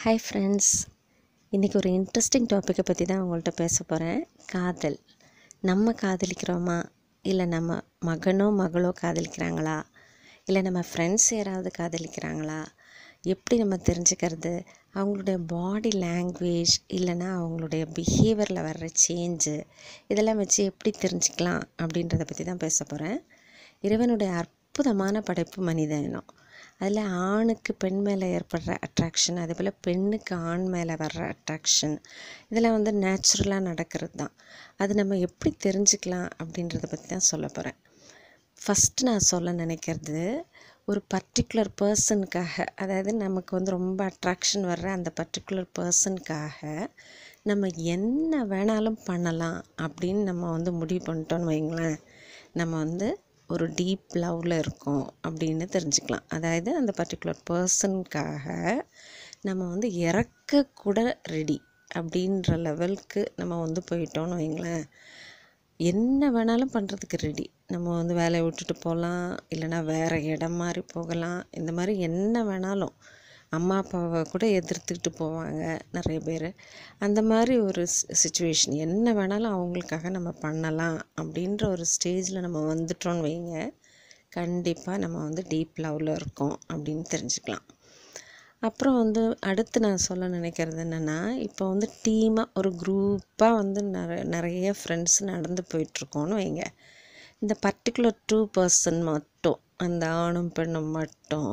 hi friends இன்றைக்கி ஒரு interesting டாப்பிக்கை பற்றி தான் உங்கள்கிட்ட பேச போகிறேன் காதல் நம்ம காதலிக்கிறோமா இல்லை நம்ம மகனோ மகளோ காதலிக்கிறாங்களா இல்லை நம்ம ஃப்ரெண்ட்ஸ் யாராவது காதலிக்கிறாங்களா எப்படி நம்ம தெரிஞ்சுக்கிறது அவங்களுடைய பாடி லாங்குவேஜ் இல்லைன்னா அவங்களுடைய பிஹேவியரில் வர்ற சேஞ்சு இதெல்லாம் வச்சு எப்படி தெரிஞ்சுக்கலாம் அப்படின்றத பற்றி தான் பேச போகிறேன் இறைவனுடைய அற்புதமான படைப்பு மனித இனம் அதில் ஆணுக்கு பெண் மேலே ஏற்படுற அட்ராக்ஷன் அதே போல் பெண்ணுக்கு ஆண் மேலே வர்ற அட்ராக்ஷன் இதெல்லாம் வந்து நேச்சுரலாக நடக்கிறது தான் அது நம்ம எப்படி தெரிஞ்சுக்கலாம் அப்படின்றத பற்றி தான் சொல்ல போகிறேன் ஃபஸ்ட்டு நான் சொல்ல நினைக்கிறது ஒரு பர்டிகுலர் பர்சனுக்காக அதாவது நமக்கு வந்து ரொம்ப அட்ராக்ஷன் வர்ற அந்த பர்டிகுலர் பர்சனுக்காக நம்ம என்ன வேணாலும் பண்ணலாம் அப்படின்னு நம்ம வந்து முடிவு பண்ணிட்டோன்னு வைங்களேன் நம்ம வந்து ஒரு டீப் லவ்வில் இருக்கோம் அப்படின்னு தெரிஞ்சுக்கலாம் அதாவது அந்த பர்டிகுலர் பர்சனுக்காக நம்ம வந்து இறக்க கூட ரெடி அப்படின்ற லெவலுக்கு நம்ம வந்து போயிட்டோம்னு வைங்களேன் என்ன வேணாலும் பண்ணுறதுக்கு ரெடி நம்ம வந்து வேலையை விட்டுட்டு போகலாம் இல்லைன்னா வேறு இடம் மாதிரி போகலாம் இந்த மாதிரி என்ன வேணாலும் அம்மா அப்பாவை கூட எதிர்த்துக்கிட்டு போவாங்க நிறைய பேர் அந்த மாதிரி ஒரு சுச்சுவேஷன் என்ன வேணாலும் அவங்களுக்காக நம்ம பண்ணலாம் அப்படின்ற ஒரு ஸ்டேஜில் நம்ம வந்துட்டோன்னு வைங்க கண்டிப்பாக நம்ம வந்து டீப் லவ்வில் இருக்கோம் அப்படின்னு தெரிஞ்சுக்கலாம் அப்புறம் வந்து அடுத்து நான் சொல்ல நினைக்கிறது என்னென்னா இப்போ வந்து டீமாக ஒரு குரூப்பாக வந்து நிறைய நிறைய ஃப்ரெண்ட்ஸ் நடந்து போயிட்டுருக்கோன்னு வைங்க இந்த பர்டிகுலர் டூ பர்சன் மட்டும் அந்த ஆணும் பெண்ணும் மட்டும்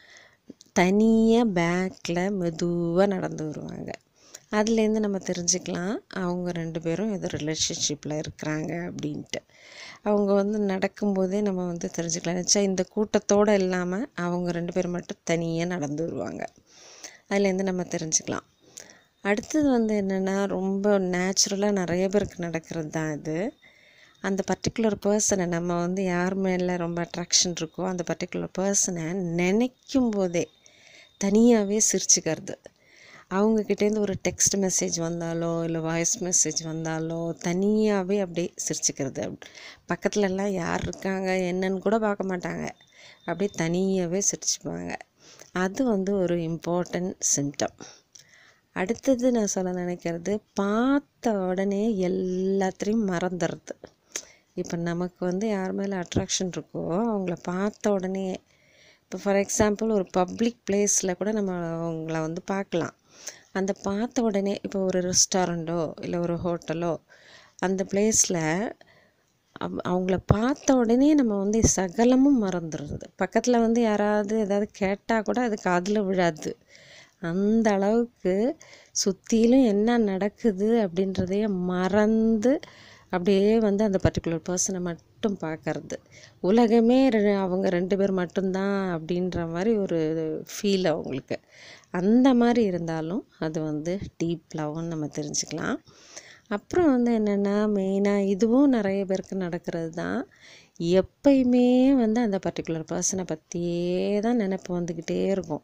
தனியாக பேக்கில் மெதுவாக நடந்து வருவாங்க அதுலேருந்து நம்ம தெரிஞ்சுக்கலாம் அவங்க ரெண்டு பேரும் ஏதோ ரிலேஷன்ஷிப்பில் இருக்கிறாங்க அப்படின்ட்டு அவங்க வந்து நடக்கும்போதே நம்ம வந்து தெரிஞ்சுக்கலாம் நினச்சா இந்த கூட்டத்தோடு இல்லாமல் அவங்க ரெண்டு பேரும் மட்டும் தனியாக நடந்து வருவாங்க அதுலேருந்து நம்ம தெரிஞ்சுக்கலாம் அடுத்தது வந்து என்னென்னா ரொம்ப நேச்சுரலாக நிறைய பேருக்கு நடக்கிறது தான் இது அந்த பர்டிகுலர் பர்சனை நம்ம வந்து யார் மேலே ரொம்ப அட்ராக்ஷன் இருக்கோ அந்த பர்டிகுலர் பர்சனை நினைக்கும் போதே தனியாகவே சிரிச்சுக்கிறது அவங்கக்கிட்டேருந்து ஒரு டெக்ஸ்ட் மெசேஜ் வந்தாலோ இல்லை வாய்ஸ் மெசேஜ் வந்தாலோ தனியாகவே அப்படியே சிரிச்சுக்கிறது பக்கத்துலலாம் யார் இருக்காங்க என்னன்னு கூட பார்க்க மாட்டாங்க அப்படியே தனியாகவே சிரிச்சுப்பாங்க அது வந்து ஒரு இம்பார்ட்டண்ட் சிம்டம் அடுத்தது நான் சொல்ல நினைக்கிறது பார்த்த உடனே எல்லாத்தையும் மறந்துடுறது இப்போ நமக்கு வந்து யார் மேலே அட்ராக்ஷன் இருக்கோ அவங்கள பார்த்த உடனே இப்போ ஃபார் எக்ஸாம்பிள் ஒரு பப்ளிக் பிளேஸில் கூட நம்ம அவங்கள வந்து பார்க்கலாம் அந்த பார்த்த உடனே இப்போ ஒரு ரெஸ்டாரண்ட்டோ இல்லை ஒரு ஹோட்டலோ அந்த பிளேஸில் அவங்கள பார்த்த உடனே நம்ம வந்து சகலமும் மறந்துடுறது பக்கத்தில் வந்து யாராவது ஏதாவது கேட்டால் கூட அது காதில் விழாது அந்த அளவுக்கு சுற்றிலும் என்ன நடக்குது அப்படின்றதையே மறந்து அப்படியே வந்து அந்த பர்டிகுலர் பர்சனை மட்டும் பார்க்கறது உலகமே அவங்க ரெண்டு பேர் மட்டும்தான் அப்படின்ற மாதிரி ஒரு ஃபீல் அவங்களுக்கு அந்த மாதிரி இருந்தாலும் அது வந்து டீப் லவ்னு நம்ம தெரிஞ்சுக்கலாம் அப்புறம் வந்து என்னென்னா மெயினாக இதுவும் நிறைய பேருக்கு நடக்கிறது தான் எப்பயுமே வந்து அந்த பர்டிகுலர் பர்சனை பற்றியே தான் நினப்பு வந்துக்கிட்டே இருக்கும்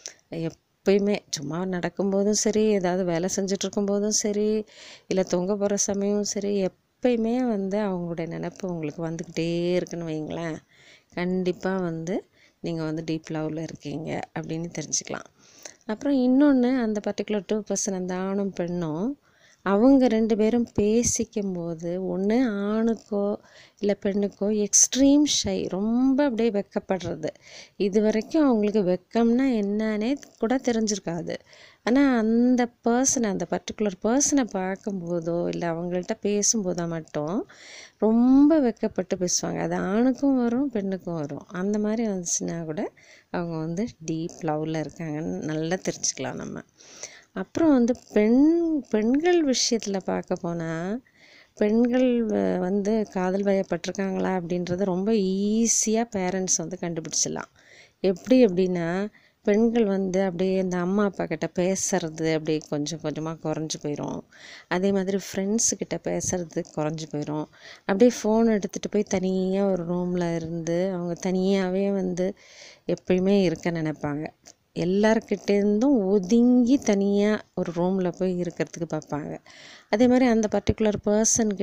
எப்பயுமே சும்மா நடக்கும்போதும் சரி ஏதாவது வேலை செஞ்சிட்ருக்கும்போதும் சரி இல்லை தொங்க போகிற சமயம் சரி எப்பயுமே வந்து அவங்களுடைய நினப்பு உங்களுக்கு வந்துக்கிட்டே இருக்குன்னு வைங்களேன் கண்டிப்பாக வந்து நீங்கள் வந்து டீப் லவ்வில் இருக்கீங்க அப்படின்னு தெரிஞ்சுக்கலாம் அப்புறம் இன்னொன்று அந்த பர்டிகுலர் டூ பர்சன் அந்த ஆணும் பெண்ணும் அவங்க ரெண்டு பேரும் பேசிக்கும்போது ஒன்று ஆணுக்கோ இல்லை பெண்ணுக்கோ எக்ஸ்ட்ரீம் ஷை ரொம்ப அப்படியே வெக்கப்படுறது இது வரைக்கும் அவங்களுக்கு வெக்கம்னா என்னன்னே கூட தெரிஞ்சிருக்காது ஆனால் அந்த பர்சனை அந்த பர்டிகுலர் பர்சனை பார்க்கும்போதோ இல்லை அவங்கள்ட்ட பேசும்போதோ மட்டும் ரொம்ப வெக்கப்பட்டு பேசுவாங்க அது ஆணுக்கும் வரும் பெண்ணுக்கும் வரும் அந்த மாதிரி வந்துச்சுன்னா கூட அவங்க வந்து டீப் லவ்வில் இருக்காங்கன்னு நல்லா தெரிஞ்சுக்கலாம் நம்ம அப்புறம் வந்து பெண் பெண்கள் விஷயத்தில் பார்க்க போனால் பெண்கள் வந்து காதல் வயப்பட்டிருக்காங்களா அப்படின்றத ரொம்ப ஈஸியாக பேரண்ட்ஸ் வந்து கண்டுபிடிச்சிடலாம் எப்படி அப்படின்னா பெண்கள் வந்து அப்படியே இந்த அம்மா அப்பா கிட்ட பேசுறது அப்படியே கொஞ்சம் கொஞ்சமாக குறைஞ்சி போயிடும் அதே மாதிரி ஃப்ரெண்ட்ஸுக்கிட்ட பேசுறது குறைஞ்சி போயிடும் அப்படியே ஃபோன் எடுத்துகிட்டு போய் தனியாக ஒரு ரூமில் இருந்து அவங்க தனியாகவே வந்து எப்பயுமே இருக்க நினைப்பாங்க எல்லாருக்கிட்டேருந்தும் ஒதுங்கி தனியாக ஒரு ரூமில் போய் இருக்கிறதுக்கு பார்ப்பாங்க அதே மாதிரி அந்த பர்டிகுலர்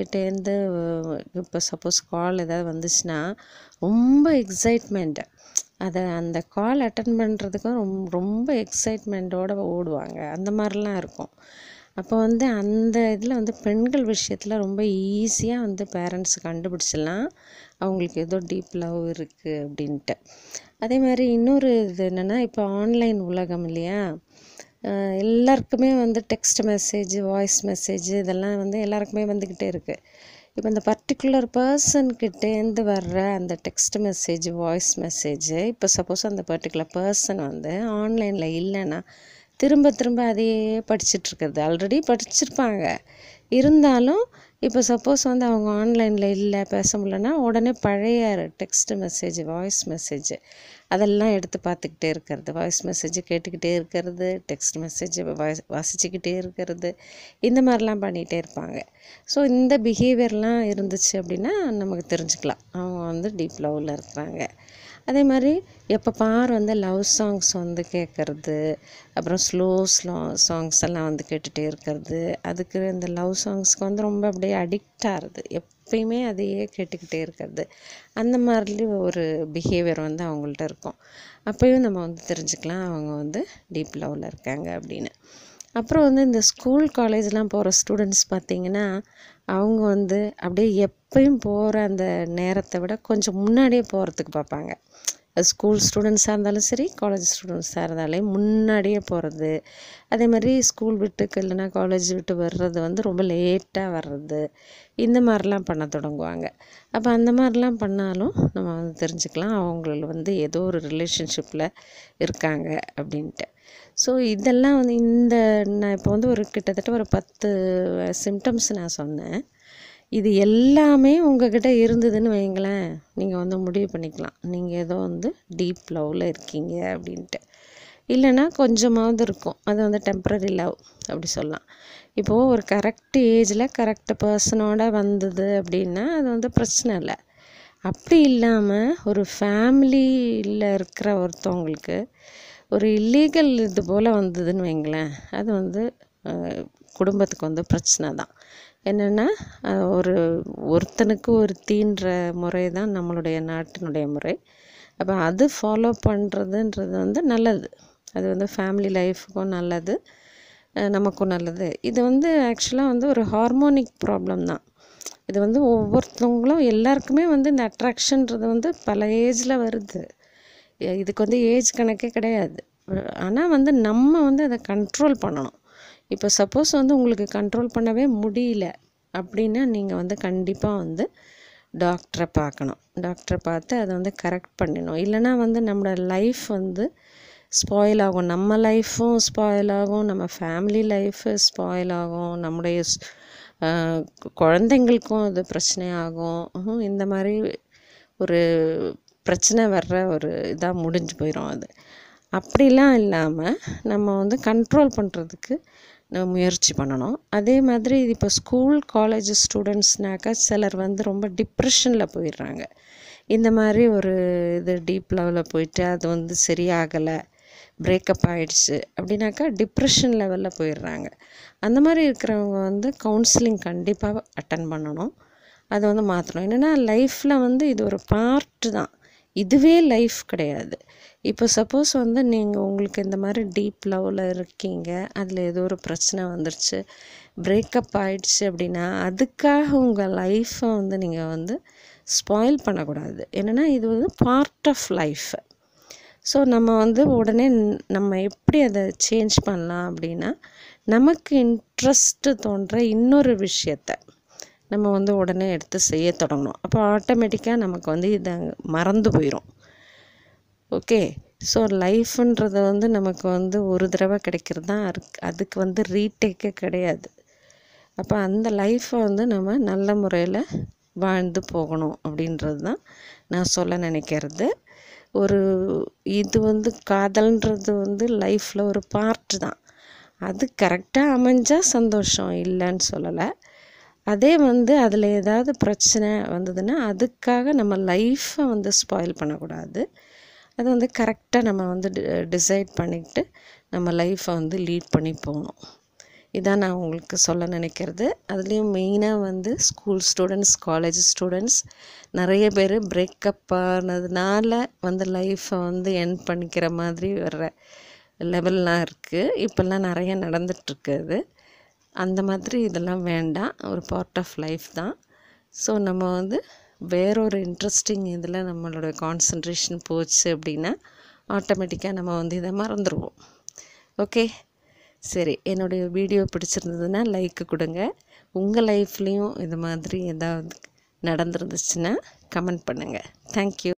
பர்சன்கிட்டேருந்து இப்போ சப்போஸ் கால் ஏதாவது வந்துச்சுன்னா ரொம்ப எக்ஸைட்மெண்ட்டு அதை அந்த கால் அட்டன் பண்ணுறதுக்கும் ரொம் ரொம்ப எக்ஸைட்மெண்ட்டோடு ஓடுவாங்க அந்த மாதிரிலாம் இருக்கும் அப்போ வந்து அந்த இதில் வந்து பெண்கள் விஷயத்தில் ரொம்ப ஈஸியாக வந்து பேரண்ட்ஸ் கண்டுபிடிச்சிடலாம் அவங்களுக்கு ஏதோ டீப் லவ் இருக்குது அப்படின்ட்டு அதே மாதிரி இன்னொரு இது என்னென்னா இப்போ ஆன்லைன் உலகம் இல்லையா அஹ் எல்லாருக்குமே வந்து டெக்ஸ்ட் மெசேஜ் வாய்ஸ் மெசேஜ் இதெல்லாம் வந்து எல்லாருக்குமே வந்துக்கிட்டே இருக்குது இப்போ இந்த பர்டிகுலர் பர்சன்கிட்டேருந்து வர்ற அந்த டெக்ஸ்ட் மெசேஜ் வாய்ஸ் மெசேஜ் இப்போ சப்போஸ் அந்த பர்டிகுலர் பர்சன் வந்து ஆன்லைனில் இல்லைன்னா திரும்ப திரும்ப அதையே படிச்சுட்டு இருக்கிறது ஆல்ரெடி படிச்சிருப்பாங்க இருந்தாலும் இப்போ சப்போஸ் வந்து அவங்க ஆன்லைனில் இல்லை பேச முடியலன்னா உடனே பழைய டெக்ஸ்ட் மெசேஜ் வாய்ஸ் மெசேஜ் அதெல்லாம் எடுத்து பார்த்துக்கிட்டே இருக்கிறது வாய்ஸ் மெசேஜ் கேட்டுக்கிட்டே இருக்கிறது டெக்ஸ்ட் மெசேஜ் வாய்ஸ் வாசிச்சுக்கிட்டே இருக்கிறது இந்த மாதிரிலாம் பண்ணிகிட்டே இருப்பாங்க ஸோ இந்த பிஹேவியர்லாம் இருந்துச்சு அப்படின்னா நமக்கு தெரிஞ்சுக்கலாம் அவங்க வந்து டீப் லவ்வில் இருக்கிறாங்க அதே மாதிரி எப்போ பார் வந்து லவ் சாங்ஸ் வந்து கேட்குறது அப்புறம் ஸ்லோ ஸ்லோ சாங்ஸ் எல்லாம் வந்து கேட்டுகிட்டே இருக்கிறது அதுக்கு இந்த லவ் சாங்ஸ்க்கு வந்து ரொம்ப அப்படியே அடிக்ட் ஆகிறது எப்பயுமே அதையே கேட்டுக்கிட்டே இருக்கிறது அந்த மாதிரி ஒரு பிஹேவியர் வந்து அவங்கள்ட்ட இருக்கும் அப்போயும் நம்ம வந்து தெரிஞ்சுக்கலாம் அவங்க வந்து டீப் லவ்வில் இருக்காங்க அப்படின்னு அப்புறம் வந்து இந்த ஸ்கூல் காலேஜ்லாம் போகிற ஸ்டூடெண்ட்ஸ் பார்த்திங்கன்னா அவங்க வந்து அப்படியே எப்பயும் போகிற அந்த நேரத்தை விட கொஞ்சம் முன்னாடியே போகிறதுக்கு பார்ப்பாங்க அது ஸ்கூல் ஸ்டூடெண்ட்ஸாக இருந்தாலும் சரி காலேஜ் ஸ்டூடெண்ட்ஸாக இருந்தாலே முன்னாடியே போகிறது அதே மாதிரி ஸ்கூல் விட்டுக்கு இல்லைன்னா காலேஜ் விட்டு வர்றது வந்து ரொம்ப லேட்டாக வர்றது இந்த மாதிரிலாம் பண்ண தொடங்குவாங்க அப்போ அந்த மாதிரிலாம் பண்ணாலும் நம்ம வந்து தெரிஞ்சுக்கலாம் அவங்கள வந்து ஏதோ ஒரு ரிலேஷன்ஷிப்பில் இருக்காங்க அப்படின்ட்டு ஸோ இதெல்லாம் வந்து இந்த நான் இப்போ வந்து ஒரு கிட்டத்தட்ட ஒரு பத்து சிம்டம்ஸ் நான் சொன்னேன் இது எல்லாமே உங்ககிட்ட இருந்ததுன்னு வைங்களேன் நீங்கள் வந்து முடிவு பண்ணிக்கலாம் நீங்கள் ஏதோ வந்து டீப் லவ்வில் இருக்கீங்க அப்படின்ட்டு இல்லைன்னா கொஞ்சமாவது இருக்கும் அது வந்து டெம்ப்ரரி லவ் அப்படி சொல்லலாம் இப்போது ஒரு கரெக்ட் ஏஜில் கரெக்ட் பர்சனோட வந்தது அப்படின்னா அது வந்து பிரச்சனை இல்லை அப்படி இல்லாமல் ஒரு ஃபேமிலியில் இருக்கிற ஒருத்தவங்களுக்கு ஒரு இல்லீகல் இது போல் வந்ததுன்னு வைங்களேன் அது வந்து அஹ், குடும்பத்துக்கு வந்து பிரச்சனை தான் என்னென்னா ஒரு ஒருத்தனுக்கு ஒரு தீன்ற முறை தான் நம்மளுடைய நாட்டினுடைய முறை அப்போ அது ஃபாலோ பண்ணுறதுன்றது வந்து நல்லது அது வந்து ஃபேமிலி லைஃபுக்கும் நல்லது அஹ், நமக்கும் நல்லது இது வந்து ஆக்சுவலாக வந்து ஒரு ஹார்மோனிக் ப்ராப்ளம் தான் இது வந்து ஒவ்வொருத்தவங்களும் எல்லாருக்குமே வந்து இந்த அட்ராக்ஷன்றது வந்து பல ஏஜில் வருது எ- இதுக்கு வந்து ஏஜ் கணக்கே கிடையாது ஆனால் வந்து நம்ம வந்து அதை கண்ட்ரோல் பண்ணணும் இப்போ சப்போஸ் வந்து உங்களுக்கு கண்ட்ரோல் பண்ணவே முடியல அப்படின்னா நீங்கள் வந்து கண்டிப்பாக வந்து டாக்டரை பார்க்கணும் டாக்டரை பார்த்து அதை வந்து கரெக்ட் பண்ணணும் இல்லைன்னா வந்து நம்மளோட லைஃப் வந்து ஸ்பாயில் ஆகும் நம்ம லைஃப்பும் ஸ்பாயில் ஆகும் நம்ம ஃபேமிலி லைஃபு ஸ்பாயில் ஆகும் நம்முடைய ஸ்- ஆஹ் கு- குழந்தைங்களுக்கும் அது பிரச்சனையாகும் உம் இந்த மாதிரி ஒரு பிரச்சனை வர்ற ஒரு இதாக முடிஞ்சு போயிடும் அது அப்படிலாம் இல்லாமல் நம்ம வந்து கண்ட்ரோல் பண்ணுறதுக்கு நம்ம முயற்சி பண்ணணும் அதே மாதிரி இது இப்போ ஸ்கூல் காலேஜ் ஸ்டூடெண்ட்ஸ்னாக்கா சிலர் வந்து ரொம்ப டிப்ரெஷனில் போயிடுறாங்க இந்த மாதிரி ஒரு இது டீப் லெவலில் போயிட்டு அது வந்து சரியாகலை பிரேக்கப் ஆயிடுச்சு அப்படின்னாக்கா டிப்ரெஷன் லெவலில் போயிடுறாங்க அந்த மாதிரி இருக்கிறவங்க வந்து கவுன்சிலிங் கண்டிப்பாக அட்டன் பண்ணணும் அதை வந்து மாற்றணும் என்னென்னா லைஃப்பில் வந்து இது ஒரு பார்ட்டு தான் இதுவே லைஃப் கிடையாது இப்போ சப்போஸ் வந்து நீங்கள் உங்களுக்கு இந்த மாதிரி டீப் லெவலில் இருக்கீங்க அதில் ஏதோ ஒரு பிரச்சனை வந்துருச்சு பிரேக்கப் ஆயிடுச்சு அப்படின்னா அதுக்காக உங்கள் லைஃப்பை வந்து நீங்கள் வந்து ஸ்பாயில் பண்ணக்கூடாது என்னென்னா இது வந்து பார்ட் ஆஃப் லைஃப் ஸோ நம்ம வந்து உடனே ந- நம்ம எப்படி அதை சேஞ்ச் பண்ணலாம் அப்படின்னா நமக்கு இன்ட்ரெஸ்ட்டு தோன்ற இன்னொரு விஷயத்த நம்ம வந்து உடனே எடுத்து செய்ய தொடங்கணும் அப்போ ஆட்டோமேட்டிக்காக நமக்கு வந்து இதை மறந்து போயிடும் ஓகே ஸோ லைஃப்ன்றது வந்து நமக்கு வந்து ஒரு தடவை கிடைக்கிறது தான் அதுக்கு- அதுக்கு வந்து ரீடேக்கே கிடையாது அப்போ அந்த லைஃப்பை வந்து நம்ம நல்ல முறையில் வாழ்ந்து போகணும் அப்படின்றது தான் நான் சொல்ல நினைக்கிறது ஒரு இது வந்து காதல்ன்றது வந்து லைஃப்பில் ஒரு பார்ட் தான் அது கரெக்டாக அமைஞ்சால் சந்தோஷம் இல்லைன்னு சொல்லலை அதே வந்து அதில் ஏதாவது பிரச்சனை வந்ததுன்னா அதுக்காக நம்ம லைஃப்பை வந்து ஸ்பாயில் பண்ணக்கூடாது அது வந்து கரெக்டாக நம்ம வந்து டிசைட் பண்ணிக்கிட்டு நம்ம லைஃப்பை வந்து லீட் பண்ணி போகணும் இதான் நான் உங்களுக்கு சொல்ல நினைக்கிறது அதுலேயும் மெயினாக வந்து ஸ்கூல் ஸ்டூடெண்ட்ஸ் காலேஜ் ஸ்டூடெண்ட்ஸ் நிறைய பேர் பிரேக்கப் ஆனதுனால வந்து லைஃப்பை வந்து என் பண்ணிக்கிற மாதிரி வர்ற லெவல்லாம் இருக்குது இப்போல்லாம் நிறைய நடந்துகிட்ருக்கு அது அந்த மாதிரி இதெல்லாம் வேண்டாம் ஒரு பார்ட் ஆஃப் லைஃப் தான் ஸோ நம்ம வந்து வேறொரு இன்ட்ரெஸ்டிங் இதில் நம்மளோட கான்சன்ட்ரேஷன் போச்சு அப்படின்னா ஆட்டோமேட்டிக்காக நம்ம வந்து இதை மறந்துடுவோம் ஓகே சரி என்னுடைய வீடியோ பிடிச்சிருந்ததுன்னா லைக்கு கொடுங்க உங்கள் லைஃப்லேயும் இது மாதிரி ஏதாவது நடந்துருந்துச்சுன்னா கமெண்ட் பண்ணுங்கள் தேங்க்யூ